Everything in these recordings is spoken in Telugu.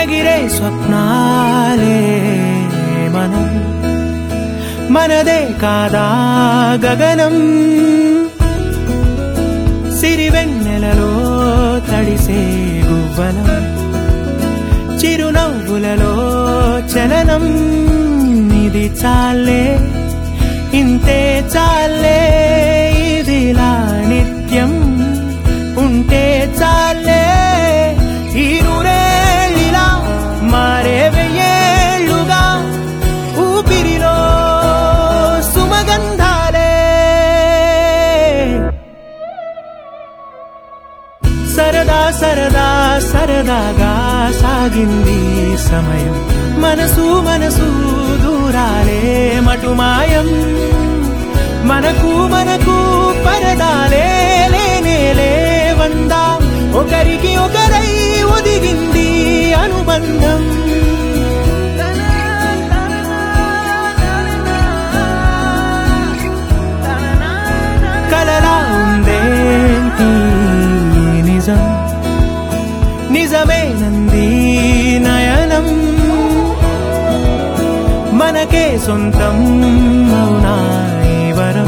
ఎగిరే స్వప్నాలే మనం మనదే కాదా గగనం సిరివెన్నెలలో తడిసే గువ్వలం చిరునవ్వులలో చలనం ఇది చాలే ఇంతే చాలే ఇదిలా నిత్యం ఉంటే చాలే ఈ నూరేళ్ళిలా మారే వెయ్యేళ్ళుగా ఊపిరిలో సుమగంధాలే సరదా సరదా సరదాగా సాగింది సమయం మనసు మనసు దూరాలే మటుమాయం మనకు మనకు పరదాలే లేనే లేవందా ఒకరికి ఒకరై ఒదిగింది అనుబంధం కలలా ఉందేంటి నిజం నిజమేనంది నయనం మనకే సొంతం అవునా ఈ వరం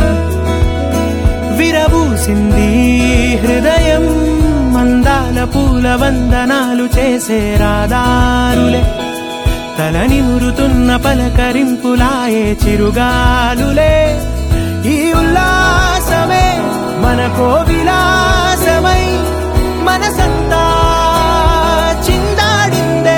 విరబూసింది హృదయం మందాల పూల వందనాలు చేసే రాదారులే తల నిమురుతున్న పలకరింపులాయే చిరుగాలులే ఈ ఉల్లాసమే మనకో విలాసమై మనసంతా చిందాడిందే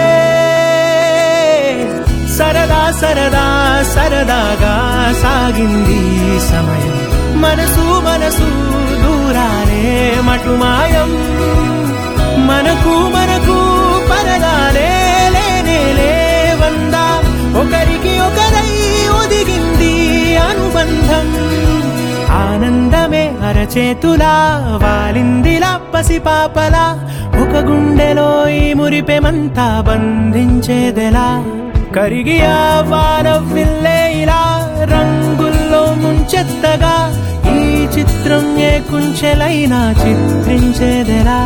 సరదా సరదా సరదాగా సాగింది సమయం మనసు మనసు దూరాలే మటుమాయం మనకు మనకు పరదాలే లేనే లేవందా ఒకరికి ఒకరై ఒదిగింది అనుబంధం ఆనందమే అరచేతులా వాలిందిలా పసిపాపలా ఒక గుండెలో ఈ మురిపెమంతా బంధించేదెలా కరిగి ఆవారవిల్లే ఇలా రంగుల్లో ముంచెత్తగా ఈ చిత్రం ఏ కుంచెలైనా చిత్రించేదెలా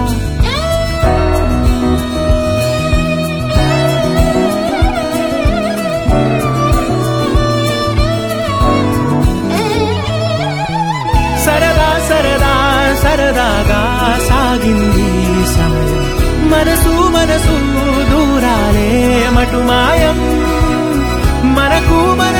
సరదా సరదా సరదాగా సాగింది సమయం మనసు మనసు దూరాలే మటుమాయం మనకు మన